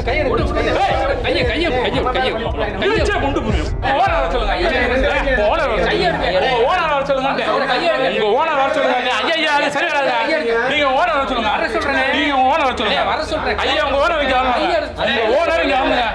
கையை எடுங்க, கையை ஏய், கையை கையை கையை கையை கையை இழுச்சே கொண்டு போயிடும். ஓனர் வர சொல்லுங்க. ஏய், ஓனர் வர சொல்லுங்க. ஓனர் வர சொல்லுங்க. உங்க ஓனர் வர சொல்லுங்க. ஐயா, ஐயா, அது சரி வராது. நீங்க ஓனர் வர சொல்லுங்க. வர சொல்றேனே. நீங்க ஓனர் வர சொல்லுங்க. வர சொல்றேன். ஐயா, உங்க ஓனர் இங்க வரணும். கையை எடுத்து- உங்க ஓனர் இங்க வரணுங்க.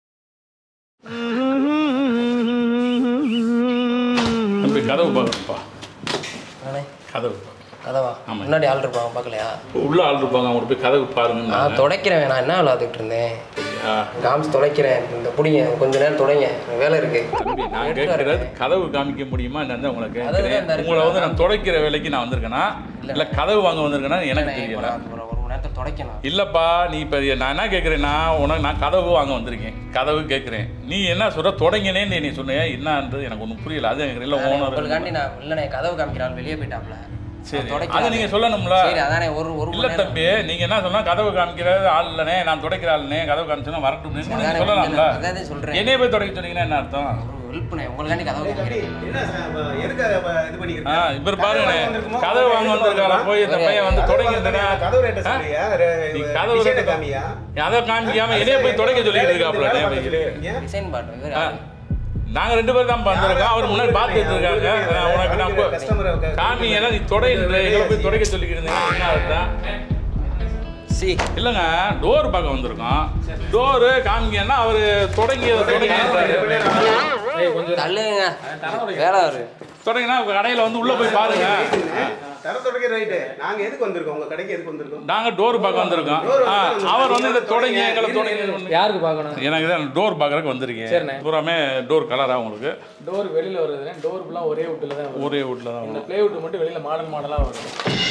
தம்பி, கதவு பாருப்பா நானே கதவு கதவா ஆமா. முன்னாடி ஆள் இருப்பாங்க பார்க்கலையா உள்ள ஆள் இருப்பாங்க அவங்க போய் கதவு பாருங்க நான் துடைக்கிறேன் நான் என்ன விளாத்துக்கிட்டு இருந்தேன் காமிச்சு துடைக்கிறேன் இந்த பிடிங்க கொஞ்ச நேரம் துடைங்க எனக்கு வேலை இருக்கு தம்பி நான் எடுத்து கேட்கறது வரேன். கதவு காமிக்க முடியுமா என்னன்னு உங்களை கதவு தான் கேட்கிறேன் இந்த இருக்கு. உங்களை வந்து நான் துடைக்கிற வேலைக்கு நான் வந்திருக்கேனா இல்ல கதவு வாங்க வந்திருக்கேனா எனக்கு இல்லைண்ணே, தெரியல ஒரு ஒரு ஒரு மணி நேரத்தில் துடைக்கணும் இல்லப்பா நீ இப்போ நான் என்ன கேட்குறேன்னா உனக்கு நான் கதவு வாங்க வந்திருக்கேன் கதவு கேட்குறேன் நீ என்ன சொல்ற தொடங்கினேன்னு நீ சொன்னியா என்னன்றது எனக்கு ஒன்றும் புரியல அது எனக்கு இல்லை ஓனர் உங்களுக்காண்டி நான் இல்லைண்ணே கதவு காமிக்கிறாள் வெளியே போயிட்டாப்ல சரி நான் துடைக்கிறேன். அதை நீங்க சொல்லணும்ல சரி அதானே ஒரு ஒரு மணி இல்ல நேரம். தம்பி நீங்க என்ன சொன்னா கதவு காமிக்கிறது ஆள் இல்லனே நான் துடைக்கிற ஆளுனே கதவு காமிச்சோன்னா வரட்டும் நீங்க அதானே சொல்லலாம்ல அதான் சொல்றேன் என்னைய போய் துடைக்க சொன்னீங்கன்னா என்ன அர்த்தம் ஒரு ஹெல்ப்ண்ணே உங்களுக்காண்டி கதவு காமிக்கிறேன் என்ன சார், இப்ப எதுக்காக இப்ப இது ஆ பண்ணிக்கிறீங்க? இவர் கதவு பாருங்க வாங்க வந்திருக்குமோ? கதவு வாங்க வந்திருக்காரா போய் இந்த பையன் வந்து கதவு தொடங்கி வாங்க கதவு ரேட்டை சொல்றியா? ரெ- நீ கதவு டிசைனை ரேட்டை காமியா? அதை காமிக்காம என்னைய போய் துடைக்க சொல்லிட்டு இருக்காப்ல வேலை டேய் பார்க்க பையன். சொல்லிருக்கீங்க? டிசைன் பாட்டு இவர் ஆ. நாங்க ரெண்டு பேரும் தான் வந்திருக்கோம் அவர் முன்னாடி பார்த்துட்டு இருக்காங்க நான் உனக்கு நான் போ- கஸ்டமரை க- காமி எல்லாம் நீ தொடைன்ற எங்களை போய் துடைக்க சொல்லிக்கிறீங்க என்ன அர்த்தம் சி இல்லைங்க டோர் பார்க்க வந்திருக்கோம் டோரு காமிங்கன்னா அவர் தொடங்கி தொடங்கி தள்ளுங்க வேலை அவரு தொடங்கினா உங்க கடையில வந்து உள்ள போய் பாருங்க தர தொடக்க ரைட்டு நாங்க எதுக்கு வந்திருக்கோம் உங்க கடைக்கு எதுக்கு வந்திருக்கோம் நாங்க டோர் பார்க்க வந்திருக்கோம் ஆ, அவர் வந்து இந்த தொடங்கி எங்களை தொடங்கி யாருக்கு பார்க்கணும் எனக்கு தான் டோர் பார்க்கறதுக்கு வந்திருக்கேன் சரிண்ணே. பூராமே டோர் கலரா உங்களுக்கு டோர் வெளியில வருதுண்ணே டோர் ஃபுல்லாக ஒரே வுட்டில் தான் வரும் ஒரே வீட்டில் தான் இந்த வரும். ப்ளே வுட் மட்டும் வெளியில மாடல் மாடலாக வரும்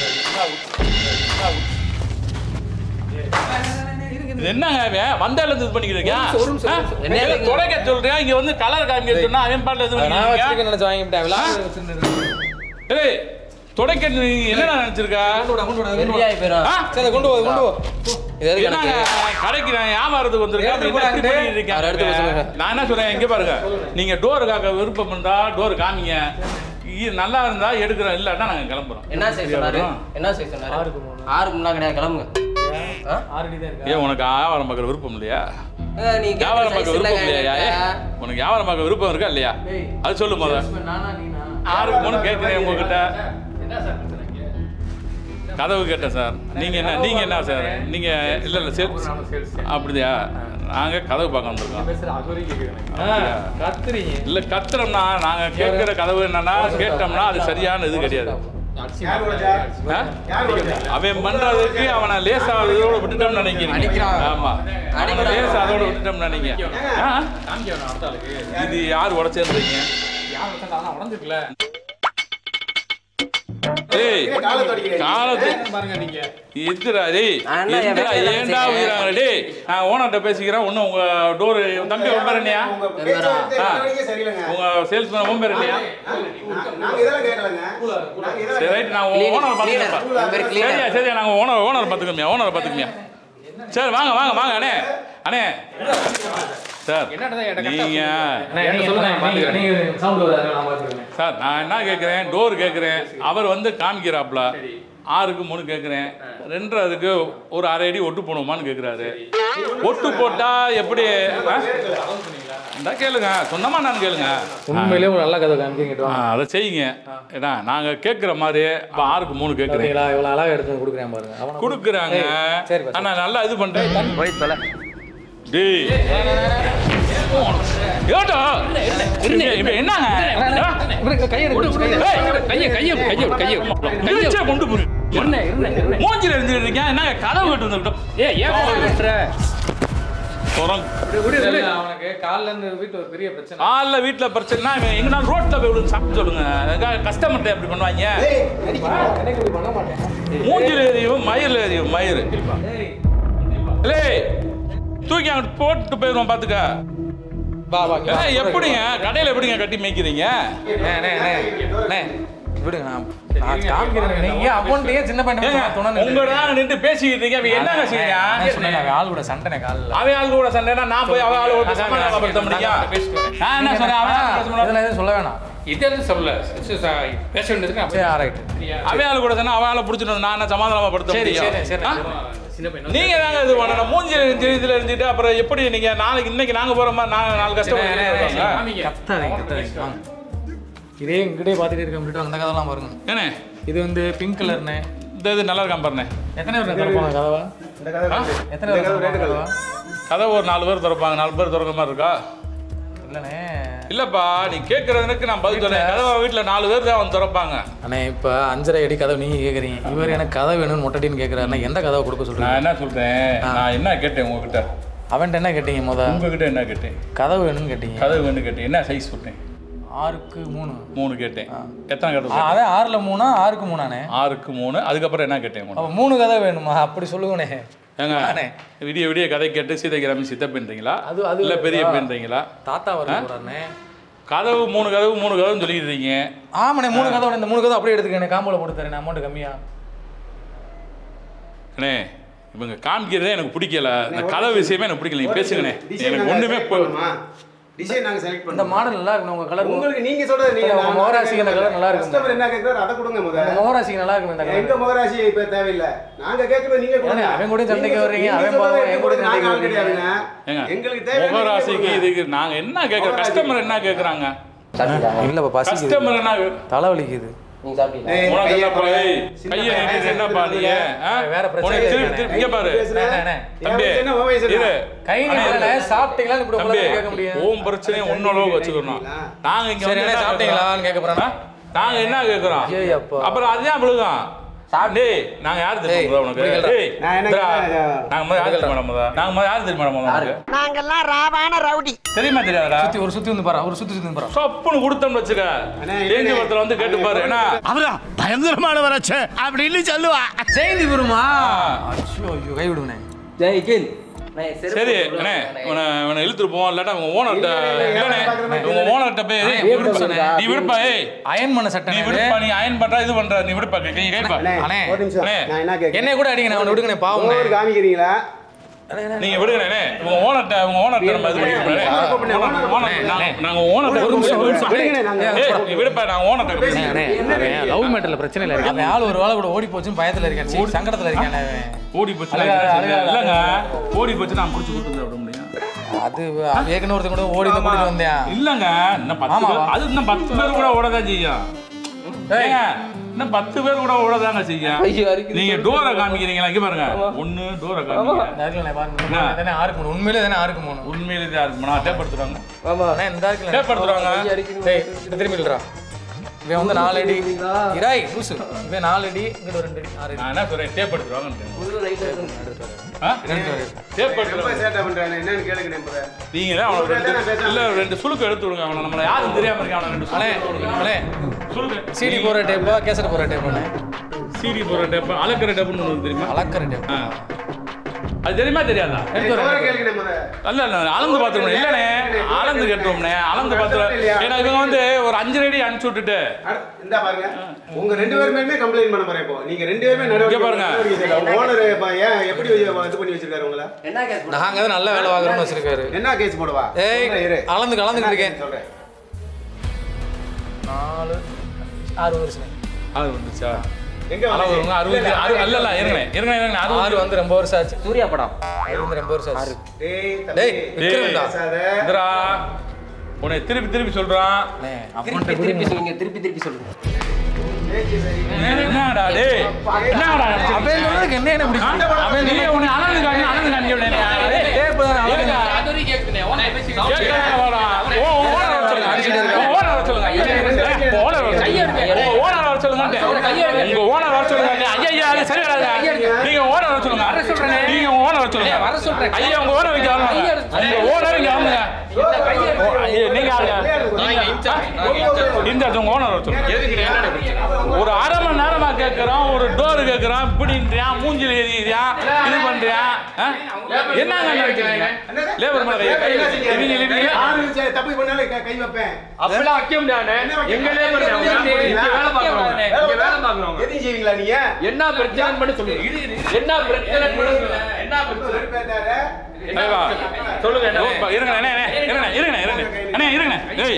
இது என்னங்க அவன் வந்தால இது பண்ணிக்கிறீங்க ஒரு நிமிஷம், ஒரு நிமிஷம். என்ன இதுங்க? தொடக்க சொல்றியா இங்க வந்து கலர் காமிக்க சொன்னா அவன் பாட்டு இது நான் பண்ணிக்கிறீங்க வச்சிருக்கேன் நினச்சி வாங்கிட்டேன் விளாட வச்சிருந்தேன் ஏய் தொடக்க நீ என்ன நினைச்சிருக்கா பெரியாய் போயிடும் ஆ? சரி அதை கொண்டு போ கொண்டு போ இது எதுக்கு என்னங்க எனக்கு கடைக்கு நான் வியாபாரத்துக்கு வந்திருக்கேன் எடுத்துட்டு அப்படி என்ன போடாதே. இப்படி பண்ணிட்டு அவரை எடுத்து போக இருக்காங்க? சொல்லுங்க. நான் என்ன சொல்றேன் இங்க பாருங்க நீங்க டோர் காக்க விருப்பம் இருந்தா டோர் காமிங்க இ- நல்லா இருந்தா எடுக்கிறோம் இல்லன்னா நாங்க கிளம்புறோம் என்ன செய்ய சொன்னாரு என்ன செய்ய சொன்னாரு ஆறுக்கு மூணு. ஆறுக்கு முன்னா கிடையாது கிளம்புங்க ஆ? ஆல்ரெடி தான் இருக்கா ஏன் உனக்கு வியாபாரம் பார்க்குற விருப்பம் இல்லையா ஏ, நீ கேட்குற வியாபாரம் size பார்க்க விருப்பம் இல்லைங்க இல்லையா ஏய், என்கிட்ட. உனக்கு வியாபாரம் பார்க்க விருப்பம் இருக்கா இல்லையா டேய். அது சொல்லு முத நானா நீனா ஆறுக்கு மூணு கேட்குறேன் உங்ககிட்ட என்ன சார் பிரச்சனை இங்க? கதவு கேட்டேன் சார் நீங்க என்ன நீங்க என்ன சார் நீங்க இல்ல இல்ல சேல்ஸ் அப்படியா நாங்க கதவு பார்க்க வந்திருக்கோம் பேசுற அது வரைக்கும் கேட்குறேன் அப்படியா? கத்துறீங்க இல்ல கத்துறோம்னா நாங்க கேட்கிற கதவு என்னன்னா கேட்டோம்னா அது சரியான இது கிடையாது யார் உழைச்சா? ஆ? யார் உழைச்சா? அவன் பண்றதுக்கு அவனை லேசா இதோட விட்டுட்டோம்னு நினைக்கிறீங்க அடிக்கிறான். ஆமா அவனை அடிக்கிறான். லேசா அதோட விட்டுட்டோம்னு நினைக்கிறீங்க ஆ? இது யார் உடச்சிருந்தீங்க யார் வச்சா ஆனா உடஞ்சிருக்குல ஏய் காலை தொடைக்கிறேன். காலத்து பாருங்க நீங்க எதுடா டேய் நான் என்ன என் எதுடா வேலையை ஏன்டா செய்றேன்? உயிராங்க டேய் நான் ஓனர்கிட்ட பேசிக்கிறேன் ஒன்றும் உங்க டோர் தம்பி உன் பேர் என்னையா உங்க பேச்சுவார்த்தை ஆ. நடவடிக்கை சரியில்லைங்க. உங்க சேல்ஸ்மேன் உன் பேர் என்னையா ஆ, நா- நாங்க இதெல்லாம் கேட்கலங்க. நாங்க இதெல்லாம் சரி ரைட் நான் Cleaner, ஓனர் cleaner. பார்த்துக்கிறேன் என் பேர் cleaner. சரியா சரியா நாங்கள் ஓனர் ஓனர் பார்த்துக்கோமியா ஓனர் பார்த்துக்கோமியா சரி வாங்க வாங்க வாங்க அண்ணே அண்ணே சார் என்னடா என்கிட்ட நீங்க என்ன சொல்லுங்க நீங்க சவுண்ட் வராது நான் பாத்துக்கிறேன் சார் நான் என்ன கேட்குறேன் டோர் கேட்குறேன் அவர் வந்து காமிக்கிறாப்ல ஆறுக்கு மூணு கேட்குறேன் ரெண்டரைக்கு ஒரு அரை அடி ஒட்டு போடுமான்னு கேட்குறாரு ஒட்டு போட்டா எப்படி ஆ? இந்தா கேளுங்க சொன்னமா நான் கேளுங்க உண்மையிலேயே ஒரு நல்ல கதை காமிக்கிட்டு ஆ, அதை செய்யுங்க ஏன்னா நாங்கள் கேட்குற மாதிரி இப்போ ஆறுக்கு மூணு கேட்குறேன் பாத்தீங்களா இவ்வளவு அழகா எடுத்து கொடுக்குறேன் பாருங்க அவன கொடுக்குறாங்க ஏய், சரி பா. ஆனால் நல்லா இது பண்ணுறேன் போய் தொலை டேய் ஏட்டா இப்போ என்னங்க கையை எடுத்து கையை கையை கையை கையை கையை இழுச்சே கொண்டு போய் இருந்தேன் இருந்தேன் இருந்தேன் மூஞ்சில இருந்துட்டு இருக்கேன் என்னங்க கதவு கட்டு வந்துட்டோம் ஏ ஏன் கட்டுற குரங்கு அவனுக்கு கால்ல இருந்து வீட்டு ஒரு பெரிய பிரச்சனை காலைல வீட்டில் பிரச்சனைனா இவன் எங்கன்னா ரோட்டில் போய் விடுங்க சாப்பிட்டு சொல்லுங்க கஸ்டமர்கிட்ட எப்படி பண்ணுவாங்க ஏய், நடிக்கிறா. எனக்கு இப்படி பண்ண மாட்டேன் மூஞ்சில எரியும் மயிரில் எரியும் மயிர் ஏய், இல்லை தூக்கி அங்கிட்டு போட்டு போயிடுவோம் பார்த்துக்க வா வா இங்க வா. ஏய், எப்படிங்க கடையில் எப்படிங்க கட்டி மேய்க்கிறீங்க அண்ணே, அண்ணே, அண்ணே, அண்ணே, விடுங்க நான் நான் காமிக்கிறேன் நீங்க அமௌண்ட் ஏன் சின்ன பையன் ஏங்க, துணை உங்களோட தான் நின்று பேசிக்கிட்டு இருக்கீங்க அவன் என்னங்க செய்யறான் சொன்னேன் ஆள் கூட சண்டை காலில் அவன் ஆள் கூட சண்டைனா நான் போய் அவன் ஆள் கூட சமாதானப்படுத்த முடியும் நான் என்ன சொன்னேன் அவன் ஆள் கூட சமாதானம் இதெல்லாம் எதுவும் சொல்ல வேணாம் இது எதுவும் சொல்லல பேச வேண்டியதுக்கு சரி அப்படியே ரைட் அவன் ஆள் கூட சொன்னா அவன் ஆளை பிடிச்சிட்டு வந்து நான் என்ன சமாதானப்படுத்த சரி முடியும் சரி சரி ஆ? நீங்க தாங்க இது பண்ணணும் மூஞ்சி இதுல இருந்துட்டு அப்புறம் எப்படி நீங்க நாளைக்கு இன்னைக்கு நாங்க போற மாதிரி நாங்க நாலு கஷ்டம் கத்தாதீங்க கத்தாதீங்க வாங்க இதே எங்கிட்டே பார்த்துட்டே இருக்க முடியும் அந்த கதெல்லாம் பாருங்க ஏண்ணே இது வந்து பிங்க் கலர்னே இந்த இது நல்லா இருக்கான் பாருண்ணே எத்தனை பேர் திறப்பாங்க கதவா இந்த கதை ரெண்டு. எத்தனை இந்த பேர் கதை ரெண்டு திறப்பாங்க கதை. கதவா கதை ஒரு நாலு பேர் திறப்பாங்க நாலு பேர் திறக்கிற மாதிரி இருக்கா இல்லைண்ணே இல்லப்பா நீ கேட்கறதுக்கு நான் பதில் சொல்றேன் கதவை வீட்டுல நாலு பேர் தான் வந்து திறப்பாங்க அண்ணே இப்போ அஞ்சரை அடி கதவு நீங்கள் கேட்குறீங்க இவர் எனக்கு கதை வேணும்னு மொட்டடின்னு கேட்குறாருண்ணா எந்த கதவை கொடுக்க நான் சொல்கிறேன் என்ன சொல்றேன் நான் என்ன கேட்டேன் உங்ககிட்ட அவன்கிட்ட என்ன கேட்டீங்க முத உங்ககிட்ட என்ன கேட்டேன் கதவு வேணும்னு கேட்டீங்க கதவு வேணும் கேட்டேன் என்ன சைஸ் சொன்னேன் ஆறுக்கு மூணு மூணு கேட்டேன் எத்தனை ஆ, கதவு அதே ஆறில் மூணா ஆறுக்கு மூணாண்ணே ஆறுக்கு மூணு அதுக்கப்புறம் என்ன கேட்டேன் உனக்கு? அப்போ மூணு கதை வேணுமா அப்படி சொல்லுங்கண்ணே ஏங்க அண்ணே. விடிய விடிய கதை கேட்டு சீதைக்கிராமி சித்தப்பேன்றீங்களா அது- அது இல்ல பெரிய வேறயா? பேன்றீங்களா தாத்தா வர போகிறாருண்ணே கதவு மூணு கதவு மூணு கதவுன்னு சொல்லிட்டு இருக்கீங்க ஆமாண்ணே மூணு கதவு இந்த மூணு கதவு அப்படியே எடுத்துக்கண்ணே காம்போல போட்டு தரேன் அமௌண்ட் கம்மியா அண்ணே இவங்க காமிக்கிறதே எனக்கு பிடிக்கல இந்த கதை விஷயமே எனக்கு பிடிக்கல நீங்க பேசுங்கண்ணே டிசைன் எனக்கு நாங்க ஒண்ணுமே select போ- பண்ணணுமா? டிசைன் நாங்க செலக்ட் இந்த பண்ணுவோம் மாடல் நல்லா இருக்கணும் உங்க கலர் உங்களுக்கு நீங்க சொல்றது நீங்க உங்க முகராசிக்கு இந்த கலர் நல்லா இருக்கும். கஸ்டமர் என்ன கேக்குறாரு அதை கொடுங்க முத முகராசிக்கு நல்லா இருக்கும் இந்த எங்க கலர் முகராசி இப்ப தேவையில்லை நாங்க கேக்குறது நீங்க கொடுங்க ஏன்னா, அவன் கூட சண்டைக்கு நீங்க வர்றீங்க, நீங்க அவன் சொல்றது பாவம், எங்க என் கூட கூட நாங்க ஆள் சண்டைக்கு கிடையாதுங்க ஏங்க எங்களுக்கு தேவை முகராசிக்கு இதுக்கு நாங்க என்ன கேட்கறோம் கஸ்டமர் என்ன கேக்குறாங்க சாப்பிட்டீங்களா இல்லப்பா பசிக்குது கஸ்டமர் என்ன கே- தலைவலிக்குது நீங்க சாப்பிட்டீங்களா ஏய், உனக்கு கையை என்ன பாரு, பாரு. ஏய், சின்ன கையை பையன் நீட்டிட்டு என்னப்பா நீ ஆ? வேற பிரச்சனை உனக்கு திருப்பி இல்லைண்ணே. திருப்பி இங்க பாரு பேசுனா, அண்ணே, அண்ணே. தம்பி என் வயசு என்ன, உன் வயசு என்ன? இரு கை நீட்டல சாப்பிட்டீங்களான்னு இப்படி தம்பி உங்களை கேட்க முடியும் உன் பிரச்சனையை உன்னளவு வச்சுக்கணும் நாங்க இங்க சரி வந்து அண்ணே என்ன சாப்பிட்டீங்களான்னு கேட்க போறானா கேக்குறோம்? நாங்க என்ன கேக்குறோம் ஐயோ, அப்பா. அப்புறம் அதுதான் விழுகும் டேய் நாங்க யார் தெரியுமா ஏய், முதல்ல உனக்கு இப்படி டேய் நான் என்ன இந்தா, கேக்குறேன்? நாங்க முதல்ல யார் தெரியுமா முதல்ல நாங்க முதல்ல யார் தெரியுமா முதல்ல உனக்கு நாங்கெல்லாம் ராவான ரவுடி தெரியுமா தெரியாதா சுத்தி ஒரு சுத்தி வந்து பாரு ஒரு சுத்தி சுத்தி வந்து பாரு சொப்புன்னு கொடுத்தோம்னு வச்சுக்க அண்ணே, தேஞ்ச இல்லண்ணே. படத்துல வந்து கேட்டு பாரு ஏன்னா அவரா பயங்கரமானவராச்சே அப்படின்னு சொல்லுவா ஜெயந்தி பெருமா ஐயோ ஐயோ கை விடுங்கண்ணே ஜெய் கின் நான் செருப்பு சரி போட்டு அண்ணே வருவேன். இவனை இவனை இழுத்துட்டு போவோம் இல்லாட்டா அவங்க ஓனர்கிட்ட இல்ல, இல்ல, இல்லண்ணே யாரை பார்க்குற மாதிரி உங்க ஓனர்கிட்ட போய் ஏய், நீ விடுப்பா நீ விடுப்பா ஏய் அயன் பண்ண நீ சட்டை விடுப்பா நீ அயன் பண்ற இது பண்ற நீ விடுப்பா கை கைப்பா அண்ணே, அண்ணே. ஒரு நிமிஷம் அண்ணே. நான் என்ன கேக்குறேன் என்னைய கூட அடிங்க நான் அவனை விடுங்கண்ணே பாவம் ஓவர் காமிக்கிறீங்களா நீங்க விடுங்கண்ணே உங்க ஓனர்கிட்ட உங்க ஓனர்கிட்ட நம்ம இது பண்ணிக்கிறோம் நாங்க ஓனர்கிட்ட ஒரு நிமிஷம், ஒரு நிமிஷம். விடுங்கண்ணே, நாங்க ஏய் நீ விடுப்பா நான் ஓனர்கிட்ட பேசுறேன் லவ் மேட்டர்ல பிரச்சனை இல்லை அவன் ஆள் ஒரு வேலை கூட ஓடி போச்சுன்னு பயத்துல இருக்கேன் சீ, சங்கடத்துல இருக்கேன் அவன். ஓடி போச்சு அழுகா, அழுகா, இல்லங்க ஓடி போச்சு நான் புடிச்சு கொடுத்து விட முடியும் அது அது ஏற்கனவே ஒருத்தன் கூட ஓடி வந்து கூட்டிட்டு வந்தேன் இல்லங்க இன்னும் பத்து ஆமாவா? பேர் அது இன்னும் பத்து பேர் கூட ஓடதான் செய்யும் ஏங்க, இன்னும் பத்து பேர் கூட ஓடதாங்க செய்யும் ஐயோ, அரிக்குது. நீங்க டோரை காமிக்கிறீங்களா இங்க பாருங்க ஒண்ணு டோரை காமிக்கிறீங்க இந்த இருக்குல்ல, பாருங்க. என்ன? தானே ஆறுக்கு மூணு உண்மையிலே தானே ஆறுக்கு மூணு உண்மையிலே இதா இருக்குமா டேப் எடுத்துறாங்க ஆமா அண்ணே, இந்த இருக்குல்ல. டேப் எடுத்துறாங்க கை அரிக்குது. டேய், இது திரும்பி இல்லடா. இவன் வந்து நாலு அடி இராய் லூசு இவன் நாலு அடி இங்கிட்ட ஒரு ரெண்டு அடி ஆறு அடி நான் என்ன சொல்றேன் டேப் எடுத்துருவாங்க புது லைட் இருக்கு டேப் ரொம்ப எடுத்துருவாங்க சேட்டை பண்றானே என்னன்னு கேளுங்க முத நீங்க தான் அவனை ரெண்டு இல்ல ரெண்டு சுளுக்கு எடுத்து விடுங்க அவனை நம்மள யாரும் தெரியாம இருக்கான் அவனை ரெண்டு அண்ணே சுளுக்கு அண்ணே சுளுக்கு சிடி போற டேப்பா கேசட் போற டேப்பாண்ணே சீடி போற டேப் அளக்கிற டேப்னு ஒன்று தெரியுமா அளக்கிற டேப் ஆ. அது தெரியுமா தெரியாதா டோரை கேளுங்க முத அல்ல இல்ல அளந்து பார்த்துருவோம் இல்லைண்ணே அளந்து கட்டுவோம்ண்ணே அளந்து பார்த்துருவோம் ஏன்னா இவங்க வந்து ஒரு அஞ்சு ரெடி அனுப்பிச்சு விட்டுட்டு அடுத்து- இந்தா பாருங்க உங்க ரெண்டு பேருமே கம்ப்ளைண்ட் பண்ண போறேன் இப்போ நீங்க ரெண்டு பேருமே இங்க பாருங்க. ஓனர் ஏன் எப்படி இது பண்ணி வச்சிருக்காரு உங்களை என்ன கேஸ் நாங்க தான் நல்ல வேலை வாங்குறோம்னு வச்சிருக்காரு என்ன கேஸ் போடுவா ஏய் சொல்றேன் இரு. அளந்து கலந்துட்டு இருக்கேன் என்ன சொல்றேன் நாலு ஆறு வருஷம் அது வந்துச்சா எங்க அளவு வந்து- வருங்க அறுபது அறு அல்ல இல்ல இருங்க இருங்க இருங்க ஆறு அறுபது வந்து ரொம்ப வருஷம் ஆச்சு சூர்யா படம் ஆறு வந்து ரொம்ப வருஷம் ஆச்சு டேய் டேய், தம்பி விக்ரம்டா. பேசாத. இந்திரா உன்னை திருப்பி திருப்பி சொல்றான் அண்ணே, திருப்பி அப்பன்ட்ட திருப்பி கொடுங்க. சொல்லுங்க திருப்பி திருப்பி சொல்லுங்க பேச்சு சரி. என்னடா டேய் என்னடா அவன் சொல்றதுக்கு என்ன என்ன பிடிக்கும் அவன் நீ உன்னை அளந்து காமி அளந்து காமி டேப்பு தானே அளந்து ஒரு அரை மணி நேரமா கேட்கறோம் ஒரு டோர் கேட்கறோம் இப்படின்றியான் மூஞ்சில எறியான் இது பண்றியான் ஆ? என்னங்க நினைக்கிறீங்க என்னது? லேபர் மேல கை- கை- என்ன செஞ்சீங்க? இவங்க இவங்க ஆறு சரி, தப்பு பண்ணாலும் கை- கை வைப்பேன் அப்படிலாம் வைக்க முடியாது எங்க லேபர் இங்க வேலை பார்க்கறவங்க இங்க வேலை பார்க்கறவங்க எதையும் செய்வீங்களா நீங்க என்ன பிரச்சனை பண்ணி சொல்லுங்க என்ன பிரச்சனை பண்ணி சொல்லுங்க என்ன பிரச்சனை வெறுப்பேத்தாத. ஐயா, சொல்லுங்க என்ன ஓ, இருங்க அண்ணே, அண்ணே, இருங்க இருங்க இருங்க அண்ணே இருங்க ஏய்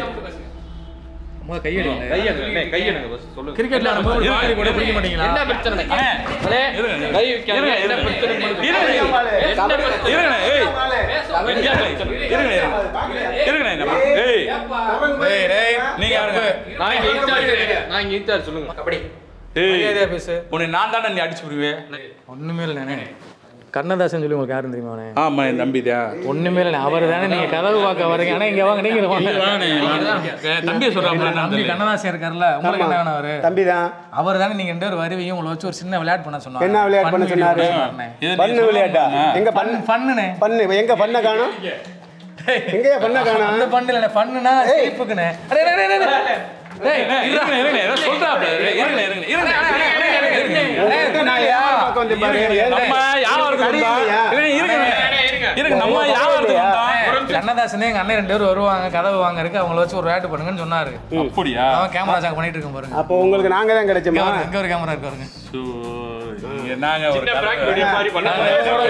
அம்மா கையடிங்க கையெடுங்க கையெடுங்க சொல்லுங்க கிரிக்கெட்ல ஆடும்போது பாதி கூட பிடிக்க மாட்டீங்களா என்ன பிரச்சனை அண்ணே அண்ணே, இருங்க, கை வைக்காதீங்க. இருங்க, என்ன இருங்க. பிரச்சனை பண்ணுது? இருங்க, இருங்க. என்ன பிரச்சனை? இருங்கண்ணே, ஏய். இருங்கண்ணே, இருங்கண்ணே, இருங்கண்ணே, நம்ம. ஏய், டேய் டேய் நீங்க யாருங்க? நான் இங்க இன்சார்ஜ் இருக்கேன். நான் இங்க இன்சார்ஜ் சொல்லுங்க அப்படி ஏய், மரியாதையா பேசு உன்னை நான் தானே நீ அடிச்சு விடுவேன் ஒண்ணுமே இல்லைண்ணே கண்ணதாசன் சொல்லி உங்களுக்கு யாரும் தெரியுமாண்ணே ஆமா என் தம்பிதா ஒண்ணுமே இல்லை அவர் தானே நீங்க கதவு பார்க்க வரீங்க ஆனா இங்க வாங்க நீங்க வாங்க தம்பியை சொல்றாங்க தம்பி கண்ணதாசன் இருக்காருல்ல உங்களுக்கு என்ன வேணும் அவரு தம்பி தான் அவர் தானே நீங்க ரெண்டு பேரும் வருவீங்க உங்களை வச்சு ஒரு சின்ன விளையாட்டு பண்ண சொன்னாங்க என்ன விளையாட்டு பண்ண சொன்னாரு? பண்ணு விளையாட்டா எங்க பண்ணு பண்ணுனே பண்ணு எங்க பண்ண காணோம் எங்கயா பண்ண காணோம் அந்த பண்ணுல பண்ணுனா சிரிப்புக்குனே அடே டேய் டேய் டேய் டேய் இருங்க இருங்க ஏதோ சொல்றாப்ல இருங்க இருங்க இருங்க உங்ககிட்ட நான் யார் பக்கம் வந்து பாரு நம்ம வியாபாரத்துக்கு வந்தா இருங்க இருங்க இருங்க நம்ம வியாபாரத்துக்கு வந்தா கண்ணதாசனே எங்க அண்ணன் ரெண்டு பேரும் வருவாங்க கதவு வாங்க இருக்கு அவங்கள வச்சு ஒரு விளையாட்டு பண்ணுங்கன்னு சொன்னாரு அப்படியா அவன் கேமரா சாக் பண்ணிட்டு இருக்கேன் பாருங்க அப்போ உங்களுக்கு நாங்க தான் கிடைச்சோமா இங்க ஒரு- இங்க ஒரு கேமரா இருக்கு பாருங்க சோ, இங்க நாங்க ஒரு சின்ன prank video மாதிரி பண்ணாங்க.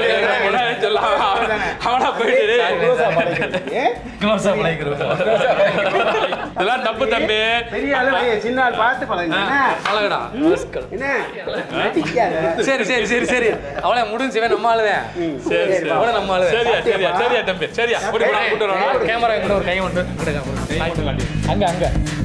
அவனா போயிட்டு க்ளோஸா பழகிறது. ஏ? க்ளோஸ் அப் லைக் இதெல்லாம் தப்பு தம்பி பெரிய ஆளு ஐயா, சின்ன ஆள் பார்த்து பழகுங்க என்ன? அழகடா என்ன நடிக்காத. சரி சரி சரி சரி அவளை முடிஞ்சு நம்ம ஆளுதான் சரி சரி அவளை நம்ம ஆளுதான் சரியா சரியா சரியா தம்பி சரியா கூட்டி போடா, கூட்டி வரணும் கேமரா கூட ஒரு கை மட்டும் கிடக்க அங்க அங்க